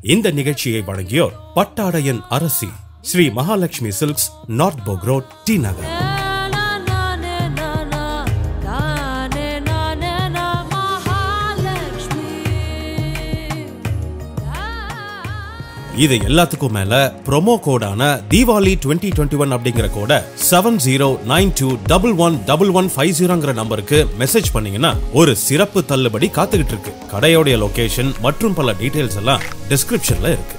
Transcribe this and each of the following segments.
இந்த நிகழ்ச்சியை வழங்கியோர் பட்டாடையன் அரசி Sri Mahalakshmi silks north Boag road T Nagar இது எல்லாத்துக்கும் மேல ப்ரோமோ கோடான தீபாவளி டுவெண்ட்டி டுவெண்ட்டி ஒன் அப்படிங்கிற கோட seven zero nine two double one double one five ஜீரோங்கிற நம்பருக்கு மெசேஜ் பண்ணீங்கன்னா ஒரு சிறப்பு தள்ளுபடி காத்துக்கிட்டு இருக்கு கடையோடைய லொகேஷன் மற்றும் பல டீடைல்ஸ் எல்லாம் டிஸ்கிரிப்ஷன்ல இருக்கு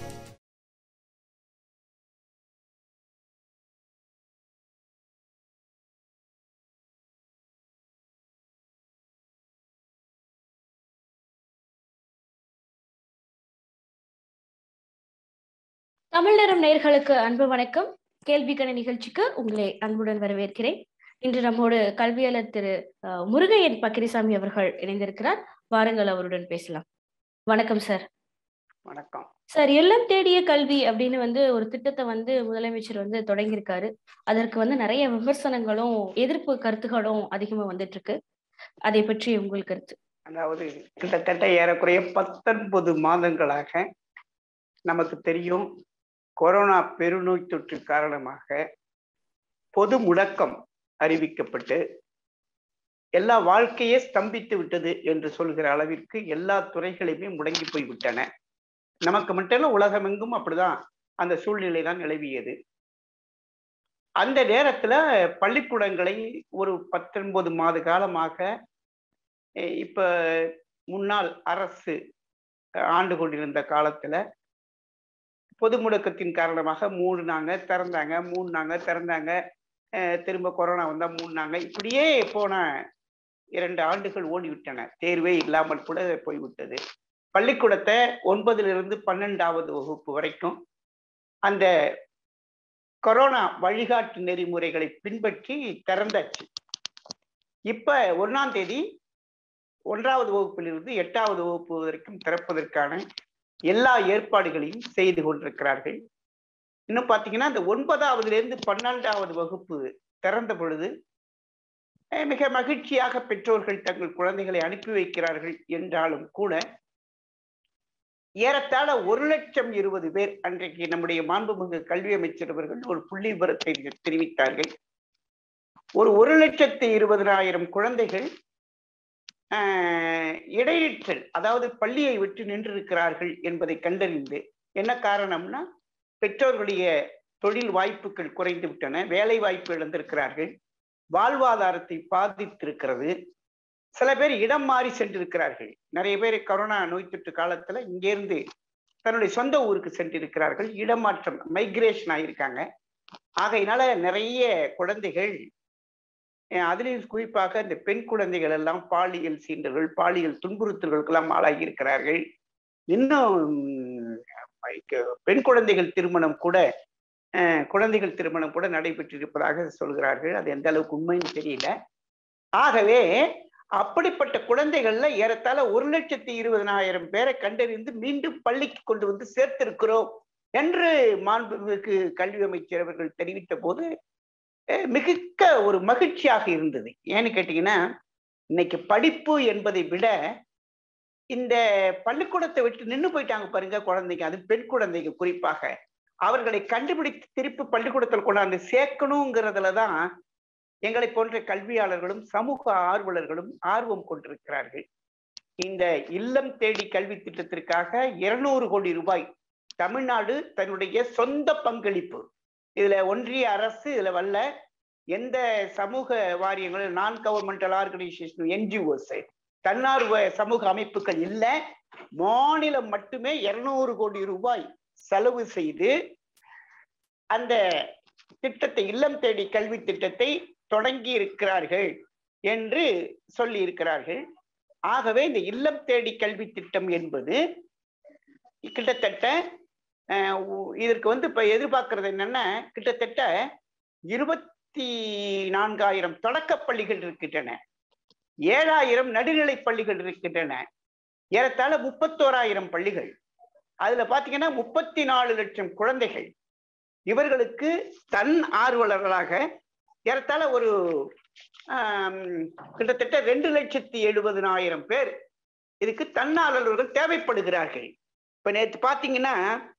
தமிழ் நேரம் நேர்களுக்கு அன்பு வணக்கம் கேள்விக்கண நிகழ்ச்சிக்கு உங்களை அன்புடன் வரவேற்கிறேன் இன்று நம்மோடு கல்வியாளர் திரு அஹ், முருகையன் பக்கிரிசாமி அவர்கள் இணைந்திருக்கிறார் வாருங்கள் அவருடன் பேசலாம் வணக்கம் சார் வணக்கம் சார் எல்லாம் தேடிய கல்வி அப்படின்னு வந்து ஒரு திட்டத்தை வந்து முதலமைச்சர் வந்து தொடங்கியிருக்காரு அதற்கு வந்து நிறைய விமர்சனங்களும் எதிர்ப்பு கருத்துகளும் அதிகமா வந்துட்டு இருக்கு அதை பற்றி உங்கள் கருத்து அதாவது கிட்டத்தட்ட ஏறக்குறைய பத்தொன்பது மாதங்களாக நமக்கு தெரியும் கொரோனா பெருநோய் தொற்று காரணமாக பொது முடக்கம் அறிவிக்கப்பட்டு எல்லா வாழ்க்கையே ஸ்தம்பித்து விட்டது என்று சொல்கிற அளவிற்கு எல்லா துறைகளையுமே முடங்கி போய்விட்டன நமக்கு மட்டும் இல்ல, உலகமெங்கும் அப்படிதான் அந்த சூழ்நிலை தான் நிலவியது அந்த நேரத்துல பள்ளிக்கூடங்களை ஒரு பத்தொன்பது மாத காலமாக அஹ் இப்ப முன்னாள் அரசு அஹ், ஆண்டு கொண்டிருந்த காலத்துல பொது முடக்கத்தின் காரணமாக மூடினாங்க திறந்தாங்க மூடினாங்க திறந்தாங்க அஹ், திரும்ப கொரோனா வந்தா மூடினாங்க இப்படியே போன இரண்டு ஆண்டுகள் ஓடிவிட்டன தேர்வே இல்லாமல் கூட போய்விட்டது பள்ளிக்கூடத்தை ஒன்பதிலிருந்து பன்னெண்டாவது வகுப்பு வரைக்கும் அந்த கொரோனா வழிகாட்டு நெறிமுறைகளை பின்பற்றி திறந்தாச்சு இப்ப ஒன்னாம் தேதி ஒன்றாவது வகுப்பிலிருந்து எட்டாவது வகுப்பு வரைக்கும் திறப்பதற்கான எல்லா ஏற்பாடுகளையும் செய்து கொண்டிருக்கிறார்கள் இன்னும் பார்த்தீங்கன்னா இந்த ஒன்பதாவதுல இருந்து பன்னெண்டாவது வகுப்பு திறந்த பொழுது அஹ், மிக மகிழ்ச்சியாக பெற்றோர்கள் தங்கள் குழந்தைகளை அனுப்பி வைக்கிறார்கள் என்றாலும் கூட ஏறத்தாழ ஒரு லட்சம் இருபது பேர் அன்றைக்கு நம்முடைய மாண்புமிகு கல்வி அமைச்சர் அவர்கள் ஒரு புள்ளி விவரத்தை தெரிவித்தார்கள் ஒரு ஒரு லட்சத்து இருபதனாயிரம் குழந்தைகள் ஆஹ், இடைநிற்றல் அதாவது பள்ளியை விட்டு நின்றிருக்கிறார்கள் என்பதை கண்டறிந்து என்ன காரணம்னா பெற்றோர்களுடைய தொழில் வாய்ப்புகள் குறைந்து விட்டன வேலை வாய்ப்பு இழந்திருக்கிறார்கள் வாழ்வாதாரத்தை பாதித்திருக்கிறது சில பேர் இடம் மாறி சென்றிருக்கிறார்கள் நிறைய பேர் கொரோனா நோய் தொற்று காலத்துல இங்கேருந்து தன்னுடைய சொந்த ஊருக்கு சென்றிருக்கிறார்கள் இடமாற்றம் மைக்ரேஷன் ஆயிருக்காங்க ஆகையினால நிறைய குழந்தைகள் அஹ் அதுலயும் குறிப்பாக இந்த பெண் குழந்தைகள் எல்லாம் பாலியல் சீண்டல்கள் பாலியல் துன்புறுத்தல்களுக்கெல்லாம் ஆளாகி இருக்கிறார்கள் இன்னும் உம், பெண் குழந்தைகள் திருமணம் கூட அஹ், குழந்தைகள் திருமணம் கூட நடைபெற்றிருப்பதாக சொல்கிறார்கள் அது எந்த அளவுக்கு உண்மைன்னு தெரியல ஆகவே அப்படிப்பட்ட குழந்தைகள்ல ஏறத்தாழ ஒரு லட்சத்தி இருபதனாயிரம் பேரை கண்டறிந்து மீண்டும் பள்ளிக்கு கொண்டு வந்து சேர்த்திருக்கிறோம் என்று மாண்புமிகு கல்வி அமைச்சர் அவர்கள் தெரிவித்த போது அஹ், மிகுக்க ஒரு மகிழ்ச்சியாக இருந்தது ஏன்னு கேட்டீங்கன்னா இன்னைக்கு படிப்பு என்பதை விட இந்த பள்ளிக்கூடத்தை விட்டு நின்று போயிட்டாங்க பாருங்க குழந்தைங்க அது பெண் குழந்தைங்க குறிப்பாக அவர்களை கண்டுபிடித்து திருப்பி பள்ளிக்கூடத்தில் கொண்டாந்து சேர்க்கணுங்கிறதுல தான் எங்களை போன்ற கல்வியாளர்களும் சமூக ஆர்வலர்களும் ஆர்வம் கொண்டிருக்கிறார்கள் இந்த இல்லம் தேடி கல்வி திட்டத்திற்காக இருநூறு கோடி ரூபாய் தமிழ்நாடு தன்னுடைய சொந்த பங்களிப்பு இதுல ஒன்றிய அரசு இதுல வரல எந்த சமூக வாரியங்களும் நான் கவர்மெண்டல் ஆர்கனைசேஷன் என்ஜிஓஸ் தன்னார்வ சமூக அமைப்புகள் இல்லை மாநிலம் மட்டுமே இருநூறு கோடி ரூபாய் செலவு செய்து அந்த திட்டத்தை இல்லம் தேடி கல்வி திட்டத்தை தொடங்கி இருக்கிறார்கள் என்று சொல்லி இருக்கிறார்கள் ஆகவே இந்த இல்லம் தேடி கல்வி திட்டம் என்பது கிட்டத்தட்ட அஹ், உ- இதற்கு வந்து இப்ப எதிர்பார்க்கிறது என்னன்னா கிட்டத்தட்ட இருபத்தி நான்காயிரம் தொடக்க பள்ளிகள் இருக்கின்றன ஏழாயிரம் நடுநிலை பள்ளிகள் இருக்கின்றன ஏறத்தாழ முப்பத்தோராயிரம் பள்ளிகள் அதுல பாத்தீங்கன்னா முப்பத்தி நாலு லட்சம் குழந்தைகள் இவர்களுக்கு தன் ஆர்வலர்களாக ஏறத்தாழ ஒரு ஆம், கிட்டத்தட்ட ரெண்டு லட்சத்தி எழுபதனாயிரம் பேர் இதுக்கு தன்னார்வலர்கள் தேவைப்படுகிறார்கள் இப்ப நேற்று பாத்தீங்கன்னா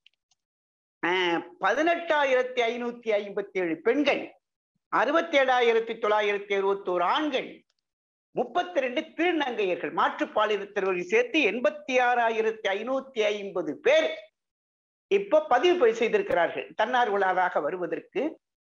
அஹ், பதினெட்டாயிரத்தி ஐநூத்தி ஐம்பத்தி ஏழு பெண்கள் அறுபத்தி ஏழாயிரத்தி தொள்ளாயிரத்தி அறுபத்தி ஒரு ஆண்கள் முப்பத்தி ரெண்டு திருநங்கையர்கள் மாற்றுப்பாலினத்தவர்கள் சேர்த்து எண்பத்தி ஆறாயிரத்தி ஐநூத்தி ஐம்பது பேர் இப்ப பதிவு செய்திருக்கிறார்கள் தன்னார்வலராக வருவதற்கு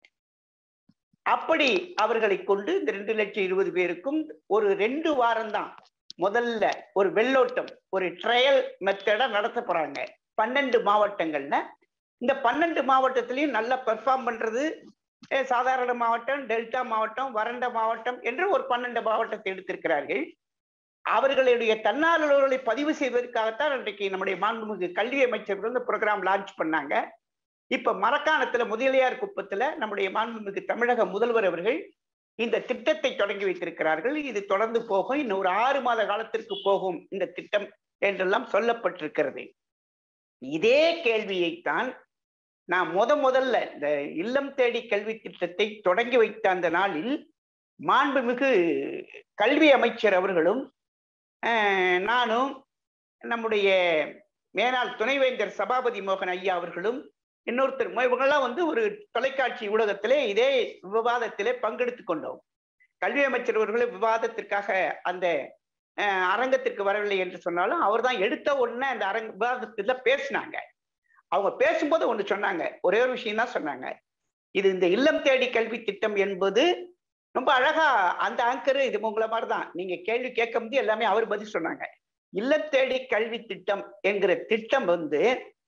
அப்படி அவர்களை கொண்டு இந்த ரெண்டு லட்சம் இருபது பேருக்கும் ஒரு ரெண்டு வாரம் தான் முதல்ல ஒரு வெள்ளோட்டம் ஒரு ட்ரையல் மெத்தடா நடத்த போறாங்க பன்னெண்டு மாவட்டங்கள்ல இந்த பன்னெண்டு மாவட்டத்திலையும் நல்லா பெர்ஃபார்ம் பண்றது அஹ், சாதாரண மாவட்டம் டெல்டா மாவட்டம் வறண்ட மாவட்டம் என்று ஒரு பன்னெண்டு மாவட்டத்தை எடுத்திருக்கிறார்கள் அவர்களுடைய தன்னார்வலர்களை பதிவு செய்வதற்காகத்தான் இன்றைக்கு நம்முடைய மாண்புமிகு கல்வி அமைச்சர்கள் இந்த ப்ரோக்ராம் லான்ச் பண்ணாங்க இப்ப மரக்காணத்துல முதலியார் குப்பத்துல நம்முடைய மாண்புமிகு தமிழக முதல்வர் அவர்கள் இந்த திட்டத்தை தொடங்கி வைத்திருக்கிறார்கள் இது தொடர்ந்து போகும் இன்னும் ஒரு ஆறு மாத காலத்திற்கு போகும் இந்த திட்டம் என்றெல்லாம் சொல்லப்பட்டிருக்கிறது இதே கேள்வியைத்தான் நான் முத முதல்ல இந்த இல்லம் தேடி கல்வி திட்டத்தை தொடங்கி வைத்த அந்த நாளில் மாண்புமிகு கல்வி அமைச்சர் அவர்களும் அஹ், நானும் நம்முடைய மேனாள் துணைவேந்தர் சபாபதி மோகன் ஐயா அவர்களும் இன்னொருத்தர் ம- இவங்கெல்லாம் வந்து ஒரு தொலைக்காட்சி ஊடகத்திலே இதே விவாதத்திலே பங்கெடுத்துக் கொண்டோம் கல்வி அமைச்சர் அவர்களும் விவாதத்திற்காக அந்த அஹ், அரங்கத்திற்கு வரவில்லை என்று சொன்னாலும் அவர்தான் எடுத்த உடனே அந்த அரங்க விவாதத்துல பேசினாங்க அவங்க பேசும்போது ஒண்ணு சொன்னாங்க ஒரே ஒரு விஷயம் தான் சொன்னாங்க இது இந்த இல்லம் தேடி கல்வி திட்டம் என்பது ரொம்ப அழகா அந்த ஆங்கர் இது உங்களை மாதிரி தான் நீங்க கேள்வி கேட்க முடியும் எல்லாமே அவர் பதில் சொன்னாங்க இல்லம் தேடி கல்வி திட்டம் என்கிற திட்டம் வந்து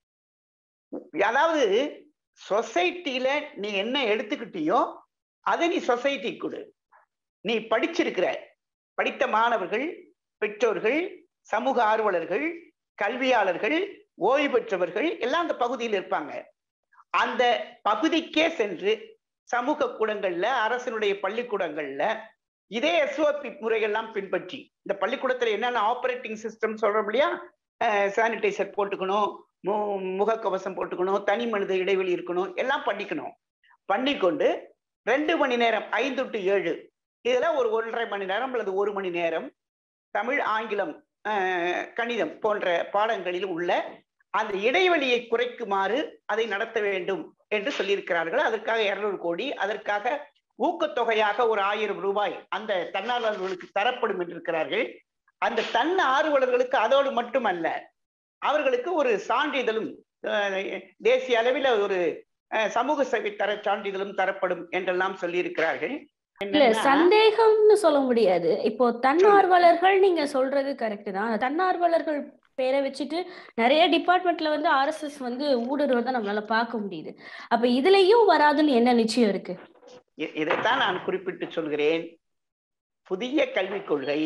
அதாவது சொசைட்டில நீ என்ன எடுத்துக்கிட்டியோ அதை நீ சொசைட்டி கொடு நீ படிச்சிருக்கிற படித்த மாணவர்கள் பெற்றோர்கள் சமூக ஆர்வலர்கள் கல்வியாளர்கள் ஓய்வு பெற்றவர்கள் எல்லாம் அந்த பகுதியில் இருப்பாங்க அந்த பகுதிக்கே சென்று சமூக கூடங்கள்ல அரசினுடைய பள்ளிக்கூடங்கள்ல இதே எஸ்ஓபி முறைகள்லாம் பின்பற்றி இந்த பள்ளிக்கூடத்துல என்னென்ன ஆப்ரேட்டிங் சிஸ்டம் சொல்றோம் இல்லையா சானிடைசர் போட்டுக்கணும் மு- முகக்கவசம் போட்டுக்கணும் தனி மனித இடைவெளி இருக்கணும் எல்லாம் பண்ணிக்கணும் பண்ணிக்கொண்டு ரெண்டு மணி நேரம் ஐந்து டு ஏழு இதுல ஒரு ஒன்றரை மணி நேரம் அல்லது ஒரு மணி நேரம் தமிழ் ஆங்கிலம் அஹ், கணிதம் போன்ற பாடங்களில் உள்ள அந்த இடைவெளியை குறைக்குமாறு அதை நடத்த வேண்டும் என்று சொல்லியிருக்கிறார்கள் அதற்காக இருநூறு கோடி அதற்காக ஊக்கத்தொகையாக ஒரு ஆயிரம் ரூபாய் அந்த தன்னார்வலர்களுக்கு தரப்படும் என்றிருக்கிறார்கள் அந்த தன் ஆர்வலர்களுக்கு அதோடு மட்டுமல்ல அவர்களுக்கு ஒரு சான்றிதழும் அஹ், தேசிய அளவில் ஒரு அஹ், சமூக சேவை தர சான்றிதழும் தரப்படும் என்றெல்லாம் சொல்லியிருக்கிறார்கள் இல்ல என்னன்னா, சந்தேகம்னு சொல்ல முடியாது இப்போ தன்னார்வலர்கள் நீங்க சொல்றது கரெக்ட் தான் தன்னார்வலர்கள் பேரை வச்சுட்டு நிறைய டிபார்ட்மெண்ட்ல வந்து ஆர்எஸ்எஸ் வந்து ஊடுருவதை நம்மளால பார்க்க முடியுது அப்ப இதுலயும் வராதுன்னு என்ன நிச்சயம் இருக்கு இ- இதைத்தான் நான் குறிப்பிட்டு சொல்கிறேன் புதிய கல்விக் கொள்கை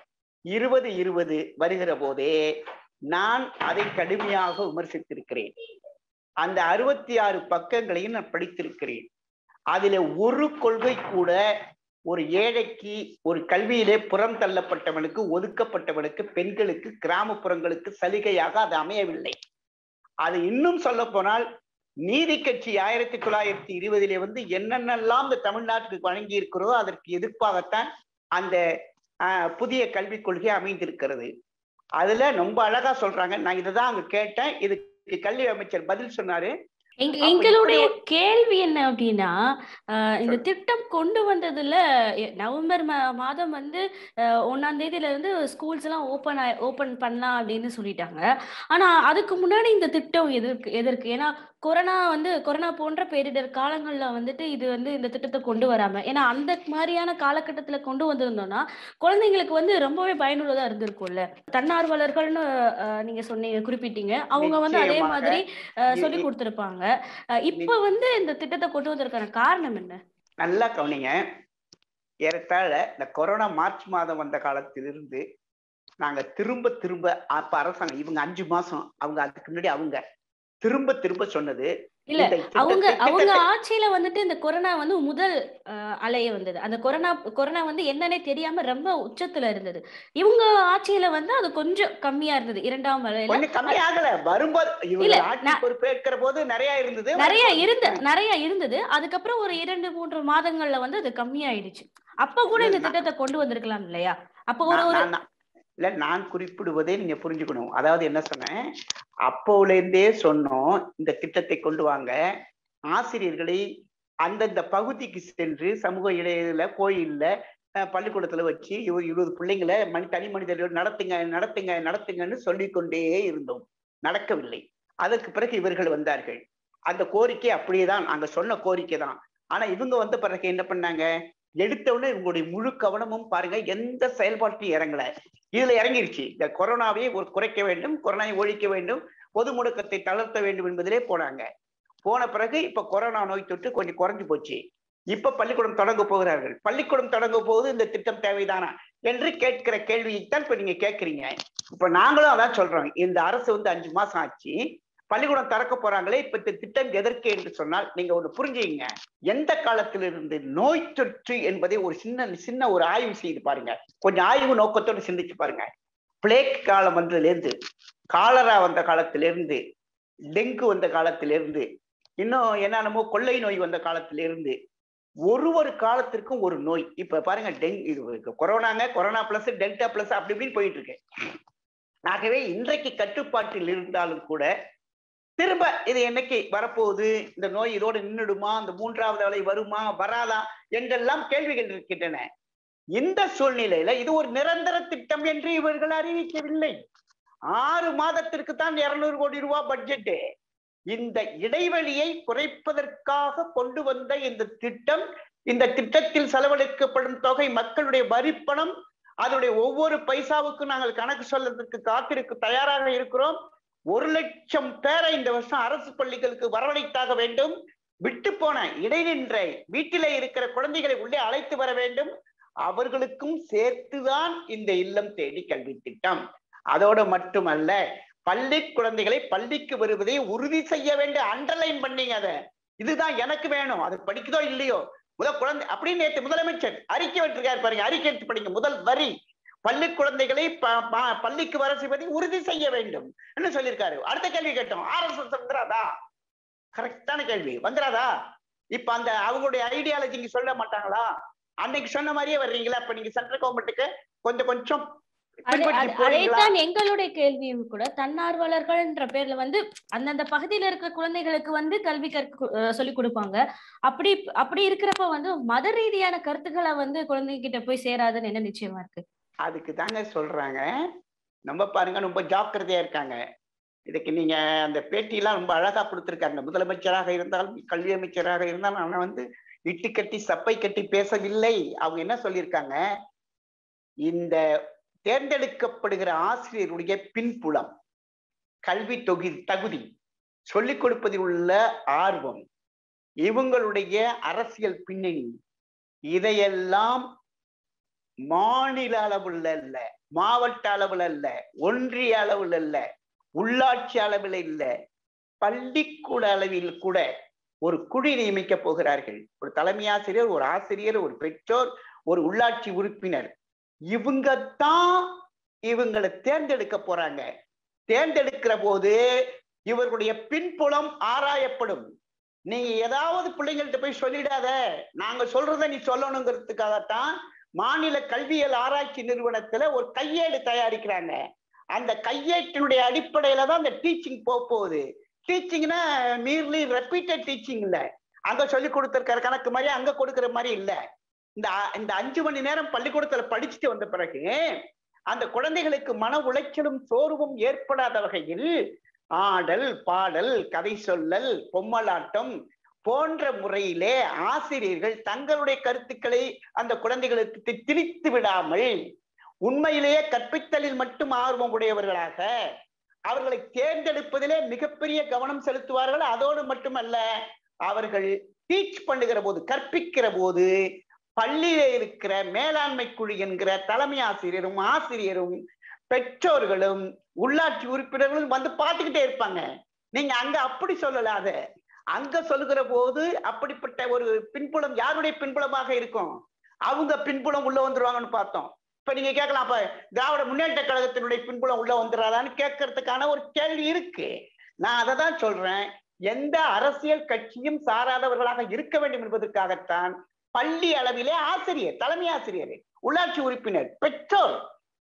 இருபது இருபது வருகிற போதே நான் அதை கடுமையாக விமர்சித்திருக்கிறேன் அந்த அறுபத்தி ஆறு பக்கங்களையும் நான் படித்திருக்கிறேன் அதில ஒரு கொள்கை கூட ஒரு ஏழைக்கு ஒரு கல்வியிலே புறம் தள்ளப்பட்டவனுக்கு ஒதுக்கப்பட்டவனுக்கு பெண்களுக்கு கிராமப்புறங்களுக்கு சலுகையாக அது அமையவில்லை அது இன்னும் சொல்ல போனால் நீதி கட்சி ஆயிரத்தி தொள்ளாயிரத்தி இருபதிலே வந்து என்னென்னலாம் இந்த தமிழ்நாட்டுக்கு வழங்கி இருக்கிறதோ அதற்கு எதிர்ப்பாகத்தான் அந்த ஆஹ், புதிய கல்விக் கொள்கை அமைந்திருக்கிறது அதுல ரொம்ப அழகா சொல்றாங்க நான் இதை தான் அங்க கேட்டேன் இதுக்கு கல்வி அமைச்சர் பதில் சொன்னாரு எங்க அப்ப எங்களுடைய இப்படி கேள்வி என்ன அப்படின்னா ஆஹ் இந்த சொல்லு. திட்டம் கொண்டு வந்ததுல எ- நவம்பர் மா- மாதம் வந்து ஆஹ் ஒண்ணாம் தேதியில இருந்து ஸ்கூல்ஸ் எல்லாம் ஓபன் ஓபன் பண்ணலாம் அப்படின்னு சொல்லிட்டாங்க ஆனா அதுக்கு முன்னாடி இந்த திட்டம் எதற்கு எதற்கு ஏன்னா கொரோனா வந்து கொரோனா போன்ற பேரிடர் காலங்கள்ல வந்துட்டு இது வந்து இந்த திட்டத்தை கொண்டு வராம ஏன்னா அந்த மாதிரியான காலகட்டத்துல கொண்டு வந்திருந்தோம்னா குழந்தைங்களுக்கு வந்து ரொம்பவே பயனுள்ளதா இருந்திருக்கும்ல தன்னார்வலர்கள்னு ஆஹ் நீங்க சொன்னீங்க குறிப்பிட்டீங்க அவங்க வந்து அதே நிச்சயமாக. மாதிரி ஆஹ் இ- சொல்லி இ- கொடுத்திருப்பாங்க அஹ் இப்ப வந்து இந்த திட்டத்தை கொண்டு வந்ததற்கான காரணம் என்ன நல்லா கவனிங்க ஏறத்தாழ இந்த கொரோனா மார்ச் மாதம் வந்த காலத்திலிருந்து நாங்க திரும்ப திரும்ப அப்ப அரசாங்கம் இவங்க அஞ்சு மாசம் அவங்க அதுக்கு முன்னாடி அவங்க திரும்ப திரும்ப சொன்னது இல்ல இந்த திட்டத்தை- அவங்க அவங்க திட்டத்தை- ஆட்சியில வந்துட்டு இந்த கொரோனா வந்து முதல் அஹ், அலைய வந்தது அந்த கொரோனா கொரோனா வந்து என்னன்னே தெரியாம ரொம்ப உச்சத்துல இருந்தது இவங்க ஆட்சியில வந்து அது கொஞ்சம் கம்மியா இருந்தது இரண்டாம் அலையில கொஞ்சம் கம்மி ஆகல வரும்போது இவங்க இல்ல, ஆட்சி நான்- பொறுப்பேற்கிற போது நிறைய இருந்தது நிறைய வரும்போது- இருந்த நிறைய இருந்தது அதுக்கப்புறம் ஒரு இரண்டு மூன்று மாதங்கள்ல வந்து அது கம்மியாயிடுச்சு அப்ப கூட இந்த இல்ல, நான்- திட்டத்தை கொண்டு வந்திருக்கலாம் இல்லையா அப்ப ஒரு நான்- ஒரு நான்- நான்- இல்ல நான் குறிப்பிடுவதே நீங்க புரிஞ்சுக்கணும் அதாவது என்ன சொன்னேன் அப்போலேருந்தே சொன்னோம் இந்த திட்டத்தை கொண்டு வாங்க ஆசிரியர்களை அந்தந்த பகுதிக்கு சென்று சமூக இடையில கோயில்ல அஹ், பள்ளிக்கூடத்துல வச்சு இவ- இருபது பிள்ளைங்களை மனி தனி மனிதர்கள் நடத்துங்க நடத்துங்க நடத்துங்கன்னு சொல்லிக்கொண்டே இருந்தோம் நடக்கவில்லை அதற்கு பிறகு இவர்கள் வந்தார்கள் அந்த கோரிக்கை அப்படியே தான் நாங்க சொன்ன கோரிக்கை தான் ஆனா இவங்க வந்த பிறகு என்ன பண்ணாங்க எடுத்த உடனே இவங்களுடைய முழு கவனமும் பாருங்க எந்த செயல்பாட்டையும் இறங்கல இதுல இறங்கிருச்சு இந்த கொரோனாவை ஒரு குறைக்க வேண்டும் கொரோனாவை ஒழிக்க வேண்டும் பொது முடக்கத்தை தளர்த்த வேண்டும் என்பதிலே போனாங்க போன பிறகு இப்ப கொரோனா நோய் தொற்று கொஞ்சம் குறைஞ்சு போச்சு இப்ப பள்ளிக்கூடம் தொடங்க போகிறார்கள் பள்ளிக்கூடம் தொடங்க போது இந்த திட்டம் தேவைதானா என்று கேட்கிற கேள்வியைத்தான் இப்ப நீங்க கேட்கறீங்க இப்ப நாங்களும் அதான் சொல்றோம் இந்த அரசு வந்து அஞ்சு மாசம் ஆச்சு பள்ளிக்கூடம் திறக்க போறாங்களே இப்ப இந்த திட்டம் எதற்கு என்று சொன்னால் நீங்க ஒண்ணு புரிஞ்சுங்க எந்த காலத்திலிருந்து நோய் தொற்று என்பதை ஒரு சின்ன சின்ன ஒரு ஆய்வு செய்து பாருங்க கொஞ்சம் ஆய்வு நோக்கத்தோடு சிந்திச்சு பாருங்க பிளேக் காலம் வந்ததுலேருந்து காலரா வந்த காலத்திலிருந்து டெங்கு வந்த காலத்திலிருந்து இன்னும் என்னென்னமோ கொள்ளை நோய் வந்த காலத்திலிருந்து ஒரு ஒரு காலத்திற்கும் ஒரு நோய் இப்ப பாருங்க டெங்கு இது கொரோனாங்க கொரோனா பிளஸ் டெல்டா பிளஸ் அப்படி இப்படின்னு போயிட்டு இருக்கு ஆகவே இன்றைக்கு கட்டுப்பாட்டில் இருந்தாலும் கூட திரும்ப இது என்னைக்கு வரப்போகுது இந்த நோய் இதோடு நின்றுடுமா இந்த மூன்றாவது அலை வருமா வராதா என்றெல்லாம் கேள்விகள் இருக்கின்றன இந்த சூழ்நிலையில இது ஒரு நிரந்தர திட்டம் என்று இவர்கள் அறிவிக்கவில்லை ஆறு மாதத்திற்கு தான் இருநூறு கோடி ரூபாய் பட்ஜெட் இந்த இடைவெளியை குறைப்பதற்காக கொண்டு வந்த இந்த திட்டம் இந்த திட்டத்தில் செலவழிக்கப்படும் தொகை மக்களுடைய வரிப்பணம் அதனுடைய ஒவ்வொரு பைசாவுக்கும் நாங்கள் கணக்கு சொல்றதுக்கு காத்திருக்கு தயாராக இருக்கிறோம் ஒரு லட்சம் பேரை இந்த வருஷம் அரசு பள்ளிகளுக்கு வரவழைத்தாக வேண்டும் விட்டு போன இடைநின்ற வீட்டிலே இருக்கிற குழந்தைகளை உள்ளே அழைத்து வர வேண்டும் அவர்களுக்கும் சேர்த்துதான் இந்த இல்லம் தேடி கல்வி திட்டம் அதோடு மட்டுமல்ல பள்ளி குழந்தைகளை பள்ளிக்கு வருவதை உறுதி செய்ய வேண்டும் அண்டர்லைன் பண்ணீங்க அதை இதுதான் எனக்கு வேணும் அது படிக்குதோ இல்லையோ முதல் குழந்தை அப்படின்னு நேற்று முதலமைச்சர் அறிக்கை விட்டிருக்காரு பாருங்க அறிக்கை எடுத்து படிங்க முதல் வரி பள்ளி குழந்தைகளை ப- ப- பள்ளிக்கு வர செய்வதை உறுதி செய்ய வேண்டும் என்று சொல்லியிருக்காரு அடுத்த கேள்வி கேட்டோம் ஆர்எஸ்எஸ் வந்துடாதா கரெக்டான கேள்வி வந்துடாதா இப்ப அந்த அவங்களுடைய ஐடியாலஜி இங்க சொல்ல மாட்டாங்களா அன்னைக்கு சொன்ன மாதிரியே வர்றீங்களா இப்ப நீங்க சென்ட்ரல் கவர்மெண்ட்டுக்கு கொஞ்சம் கொஞ்சம் அது- பின்பற்றி அது- போறீங்களா அதைத்தான் எங்களுடைய கேள்வியும் கூட தன்னார்வலர்கள்ன்ற பேர்ல வந்து அந்தந்த பகுதியில இருக்கிற குழந்தைகளுக்கு வந்து கல்வி கற்க அஹ் சொல்லிக் கொடுப்பாங்க அப்படி அப்படி இருக்கிறப்ப வந்து மத ரீதியான கருத்துக்களை வந்து குழந்தைங்க கிட்ட போய் சேராதுன்னு என்ன நிச்சயமா இருக்கு அதுக்கு தாங்க சொல்றாங்க நம்ம பாருங்க ரொம்ப ஜாக்கிரதையா இருக்காங்க இதுக்கு நீங்க அந்த பேட்டியெல்லாம் ரொம்ப அழகா கொடுத்திருக்காங்க முதலமைச்சராக இருந்தாலும் கல்வி அமைச்சராக இருந்தாலும் அவனை வந்து இட்டு கட்டி சப்பை கட்டி பேசவில்லை அவங்க என்ன சொல்லியிருக்காங்க இந்த தேர்ந்தெடுக்கப்படுகிற ஆசிரியருடைய பின்புலம் கல்வி தொகுதி தகுதி சொல்லிக் கொடுப்பதில் உள்ள ஆர்வம் இவங்களுடைய அரசியல் பின்னணி இதையெல்லாம் மாநில அளவில் அல்ல மாவட்ட அளவில் அல்ல ஒன்றிய அளவில் அல்ல உள்ளாட்சி அளவில் இல்ல பள்ளிக்கூட அளவில் கூட ஒரு குழு நியமிக்க போகிறார்கள் ஒரு தலைமை ஆசிரியர் ஒரு ஆசிரியர் ஒரு பெற்றோர் ஒரு உள்ளாட்சி உறுப்பினர் இவங்க தான் இவங்களை தேர்ந்தெடுக்க போறாங்க தேர்ந்தெடுக்கிற போது இவர்களுடைய பின்புலம் ஆராயப்படும் நீங்க ஏதாவது பிள்ளைங்கள்ட்ட போய் சொல்லிடாத நாங்க சொல்றத நீ சொல்லணுங்கிறதுக்காகத்தான் மாநில கல்வியியல் ஆராய்ச்சி நிறுவனத்துல ஒரு கையேடு தயாரிக்கிறாங்க அந்த கையேட்டினுடைய அடிப்படையில தான் அந்த டீச்சிங் போக போகுது டீச்சிங்னா மீர்லி ரெப்பீட்டட் டீச்சிங் இல்ல அங்க சொல்லி கொடுத்திருக்கிற கணக்கு மாதிரி அங்க கொடுக்கிற மாதிரி இல்ல இந்த அ- இந்த அஞ்சு மணி நேரம் பள்ளிக்கூடத்துல படிச்சுட்டு வந்த பிறகு அந்த குழந்தைகளுக்கு மன உளைச்சலும் சோர்வும் ஏற்படாத வகையில் ஆடல் பாடல் கதை சொல்லல் பொம்மலாட்டம் போன்ற முறையிலே ஆசிரியர்கள் தங்களுடைய கருத்துக்களை அந்த குழந்தைகளுக்கு தி- திணித்து விடாமல் உண்மையிலேயே கற்பித்தலில் மட்டும் ஆர்வம் உடையவர்களாக அவர்களை தேர்ந்தெடுப்பதிலே மிகப்பெரிய கவனம் செலுத்துவார்கள் அதோடு மட்டுமல்ல அவர்கள் டீச் பண்ணுகிற போது கற்பிக்கிற போது பள்ளியில இருக்கிற மேலாண்மை குழு என்கிற தலைமை ஆசிரியரும் ஆசிரியரும் பெற்றோர்களும் உள்ளாட்சி உறுப்பினர்களும் வந்து பார்த்துக்கிட்டே இருப்பாங்க நீங்க அங்க அப்படி சொல்லலாத அங்க சொல்லுகிற போது அப்படிப்பட்ட ஒரு பின்புலம் யாருடைய பின்புலமாக இருக்கும் அவங்க பின்புலம் உள்ள வந்துருவாங்கன்னு பார்த்தோம் இப்ப நீங்க கேட்கலாம் அப்ப திராவிட முன்னேற்ற கழகத்தினுடைய பின்புலம் உள்ள வந்துடாதான்னு கேட்கறதுக்கான ஒரு கேள்வி இருக்கு நான் அதை தான் சொல்றேன் எந்த அரசியல் கட்சியும் சாராதவர்களாக இருக்க வேண்டும் என்பதற்காகத்தான் பள்ளி அளவிலே ஆசிரியர் தலைமை ஆசிரியர் உள்ளாட்சி உறுப்பினர் பெற்றோர்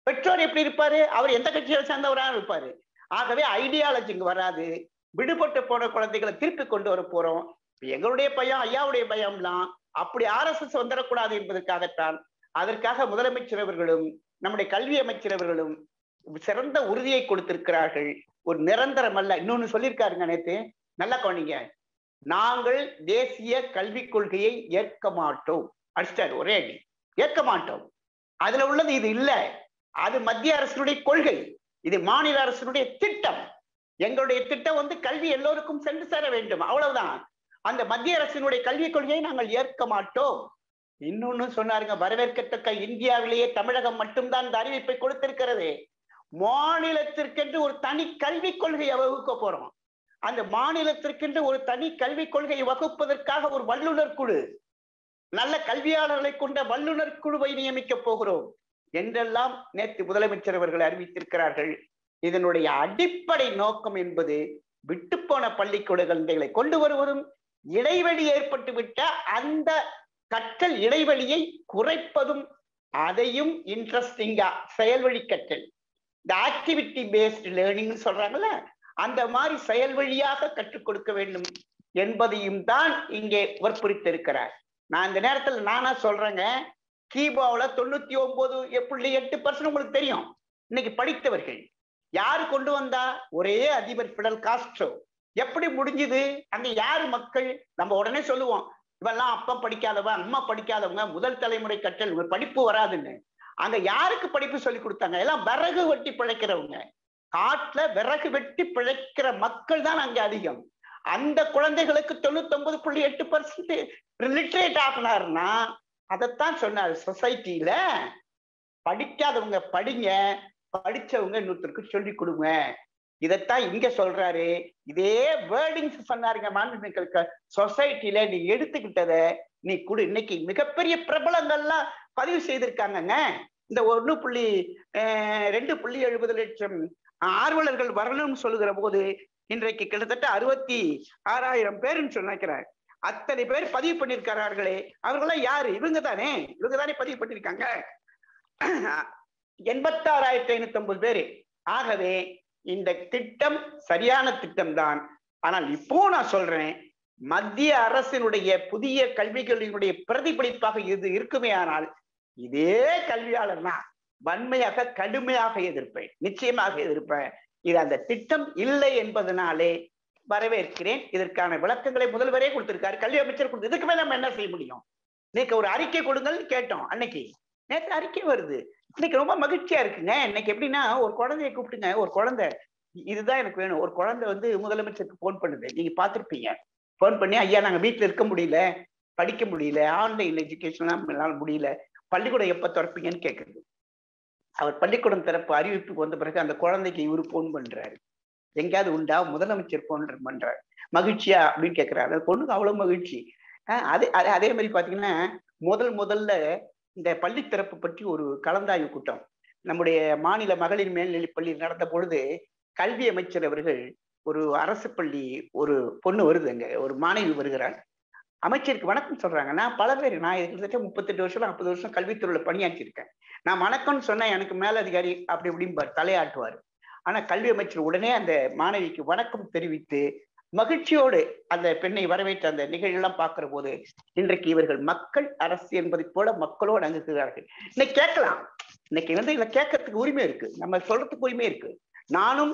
பெற்றோர் எப்படி இருப்பாரு அவர் எந்த கட்சியை சேர்ந்தவராக இருப்பாரு ஆகவே ஐடியாலஜி இங்க வராது விடுபட்டு போன குழந்தைகளை திருப்பி கொண்டு வர போறோம் எங்களுடைய பயம் ஐயாவுடைய பயம்லாம் அப்படி ஆர்எஸ்எஸ் வந்துடக்கூடாது என்பதற்காகத்தான் அதற்காக முதலமைச்சர் அவர்களும் நம்முடைய கல்வி அமைச்சர் அவர்களும் சிறந்த உறுதியை கொடுத்திருக்கிறார்கள் ஒரு நிரந்தரம் அல்ல இன்னொன்னு சொல்லியிருக்காருங்க நேத்து நல்லா கவனிங்க நாங்கள் தேசிய கல்விக் கொள்கையை ஏற்க மாட்டோம் அடிச்சிட்டாரு ஒரே அடி ஏற்க மாட்டோம் அதுல உள்ளது இது இல்ல அது மத்திய அரசினுடைய கொள்கை இது மாநில அரசினுடைய திட்டம் எங்களுடைய திட்டம் வந்து கல்வி எல்லோருக்கும் சென்று சேர வேண்டும் அவ்வளவுதான் அந்த மத்திய அரசினுடைய கல்விக் கொள்கையை நாங்கள் ஏற்க மாட்டோம் இன்னொன்னு சொன்னாருங்க வரவேற்கத்தக்க இந்தியாவிலேயே தமிழகம் மட்டும்தான் இந்த அறிவிப்பை கொடுத்திருக்கிறது மாநிலத்திற்கென்று ஒரு தனி கல்விக் கொள்கையை வகுக்க போறோம் அந்த மாநிலத்திற்கென்று ஒரு தனி கல்விக் கொள்கையை வகுப்பதற்காக ஒரு வல்லுநர் குழு நல்ல கல்வியாளர்களை கொண்ட வல்லுநர் குழுவை நியமிக்க போகிறோம் என்றெல்லாம் நேற்று முதலமைச்சர் அவர்கள் அறிவித்திருக்கிறார்கள் இதனுடைய அடிப்படை நோக்கம் என்பது விட்டுப்போன பள்ளிக்கூட குழந்தைகளை கொண்டு வருவதும் இடைவெளி ஏற்பட்டு விட்ட அந்த கற்றல் இடைவெளியை குறைப்பதும் அதையும் இன்ட்ரெஸ்டிங்கா செயல்வழி கற்றல் இந்த ஆக்டிவிட்டி பேஸ்டு லேர்னிங் சொல்றாங்கல்ல அந்த மாதிரி செயல் வழியாக கற்றுக் கொடுக்க வேண்டும் என்பதையும் தான் இங்கே வற்புறுத்திருக்கிறார் நான் இந்த நேரத்தில் நானா சொல்றேங்க கீபாவுல தொண்ணூத்தி ஒன்பது புள்ளி எட்டு பர்சன்ட் உங்களுக்கு தெரியும் இன்னைக்கு படித்தவர்கள் யாரு கொண்டு வந்தா ஒரே அதிபர் பிடல் காஸ்ட்ரோ எப்படி முடிஞ்சது அங்க யாரு மக்கள் நம்ம உடனே சொல்லுவோம் இவெல்லாம் அப்பா படிக்காதவன் அம்மா படிக்காதவங்க முதல் தலைமுறை கற்றல் இவங்க படிப்பு வராதுன்னு அங்க யாருக்கு படிப்பு சொல்லி கொடுத்தாங்க எல்லாம் விறகு வெட்டி பிழைக்கிறவங்க காட்டுல விறகு வெட்டி பிழைக்கிற மக்கள் தான் அங்க அதிகம் அந்த குழந்தைகளுக்கு தொண்ணூத்தி ஒன்பது புள்ளி எட்டு பர்சன்ட் லிட்ரேட் ஆகினாருன்னா அதைத்தான் சொன்னார் சொசைட்டில படிக்காதவங்க படிங்க படிச்சவங்க இன்னொருத்தருக்கு சொல்லி கொடுங்க இதைத்தான் இங்க சொல்றாரு இதே வேர்டிங்ஸ் சொன்னாருங்க மாண்புமிக்க சொசைட்டில நீ எடுத்துக்கிட்டத நீ கொடு இன்னைக்கு மிகப்பெரிய பிரபலங்கள்லாம் பதிவு செய்திருக்காங்கங்க இந்த ஒண்ணு புள்ளி ரெண்டு புள்ளி எழுபது லட்சம் ஆர்வலர்கள் வரணும்னு சொல்லுகிற போது இன்றைக்கு கிட்டத்தட்ட அறுபத்தி ஆறாயிரம் பேருன்னு சொன்னாக்கிறார் அத்தனை பேர் பதிவு பண்ணியிருக்கிறார்களே அவர்களாம் யாரு இவங்க தானே இவங்க தானே பதிவு பண்ணியிருக்காங்க எண்பத்தாறாயிரத்தி ஐநூத்தி ஐம்பது பேரு ஆகவே இந்த திட்டம் சரியான திட்டம் தான் ஆனால் இப்போ நான் சொல்றேன் மத்திய அரசினுடைய புதிய கல்விகளினுடைய பிரதிபலிப்பாக இது இருக்குமே ஆனால் இதே கல்வியாளர் நான் வன்மையாக கடுமையாக எதிர்ப்பேன் நிச்சயமாக எதிர்ப்பேன் இது அந்த திட்டம் இல்லை என்பதனாலே வரவேற்கிறேன் இதற்கான விளக்கங்களை முதல்வரே கொடுத்திருக்காரு கல்வி அமைச்சர் கொடுத்து இதுக்கு மேல நம்ம என்ன செய்ய முடியும் இன்னைக்கு ஒரு அறிக்கை கொடுங்கன்னு கேட்டோம் அன்னைக்கு நேற்று அறிக்கை வருது இன்னைக்கு ரொம்ப மகிழ்ச்சியா இருக்குங்க இன்னைக்கு எப்படின்னா ஒரு குழந்தைய கூப்பிட்டுங்க ஒரு குழந்தை இதுதான் எனக்கு வேணும் ஒரு குழந்தை வந்து முதலமைச்சருக்கு போன் பண்ணுது நீங்க பார்த்துருப்பீங்க போன் பண்ணி ஐயா நாங்க வீட்டுல இருக்க முடியல படிக்க முடியல ஆன்லைன் எஜுகேஷன் என்னால முடியல பள்ளிக்கூடம் எப்ப திறப்பீங்கன்னு கேட்குறது அவர் பள்ளிக்கூடம் திறப்பு அறிவிப்புக்கு வந்த பிறகு அந்த குழந்தைக்கு இவரு போன் பண்றாரு எங்கேயாவது உண்டா முதலமைச்சர் போன் பண்றாரு மகிழ்ச்சியா அப்படின்னு கேட்கிறாரு அந்த பொண்ணுக்கு அவ்வளவு மகிழ்ச்சி அதே அதே மாதிரி பாத்தீங்கன்னா முதல் முதல்ல இந்த பள்ளி திறப்பு பற்றி ஒரு கலந்தாய்வு கூட்டம் நம்முடைய மாநில மகளிர் மேல்நிலை பள்ளி நடந்த பொழுது கல்வி அமைச்சர் அவர்கள் ஒரு அரசு பள்ளி ஒரு பொண்ணு வருது அங்க ஒரு மாணவி வருகிறார் அமைச்சருக்கு வணக்கம் சொல்றாங்க நான் பல பேர் நான் கிட்டத்தட்ட முப்பத்தெட்டு வருஷம் நாற்பது வருஷம் கல்வித்துறையில பணியாற்றிருக்கேன் நான் வணக்கம்னு சொன்னா எனக்கு மேலதிகாரி அப்படி இப்படின்னு தலையாட்டுவார் ஆனா கல்வி அமைச்சர் உடனே அந்த மாணவிக்கு வணக்கம் தெரிவித்து மகிழ்ச்சியோடு அந்த பெண்ணை வரவேற்ற அந்த நிகழ்வுலாம் பார்க்கிற போது இன்றைக்கு இவர்கள் மக்கள் அரசு என்பதை போல மக்களோடு அணுகுகிறார்கள் இன்னைக்கு கேட்கலாம் இன்னைக்கு வந்து இதுல கேட்கறதுக்கு உரிமை இருக்கு நம்ம சொல்றதுக்கு உரிமை இருக்கு நானும்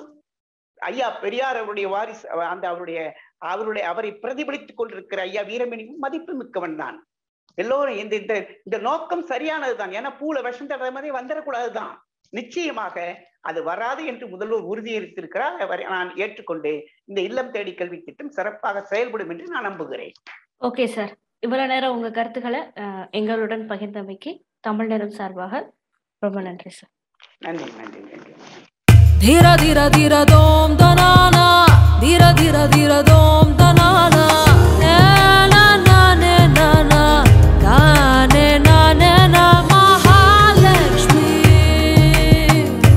ஐயா பெரியார் அவருடைய வாரிசு அந்த அவருடைய அவருடைய அவரை பிரதிபலித்துக் கொண்டிருக்கிற ஐயா வீரமணி மதிப்பு மிக்கவன் தான் எல்லோரும் இந்த இந்த இந்த நோக்கம் சரியானதுதான் ஏன்னா பூல விஷம் தடுற மாதிரி வந்துடக்கூடாதுதான் நிச்சயமாக அது வராது என்று முதல்வர் உறுதியளித்திருக்கிறார் அவரை நான் ஏற்றுக்கொண்டு இந்த இல்லம் தேடி கல்வி திட்டம் சிறப்பாக செயல்படும் என்று நான் நம்புகிறேன் ஓகே சார் இவ்வளவு நேரம் உங்க கருத்துக்களை எங்களுடன் பகிர்ந்தமைக்கு தமிழ் நேரம் சார்பாக ரொம்ப நன்றி சார் நன்றி நன்றி நன்றி धीर धीर धीर दोम दनाना धीर धीर धीर दोम दनाना ने ना ना ने ना ना गा ने ना ने ना Mahalakshmi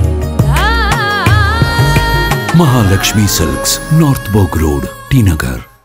Mahalakshmi Silks, North Bog Road, T Nagar.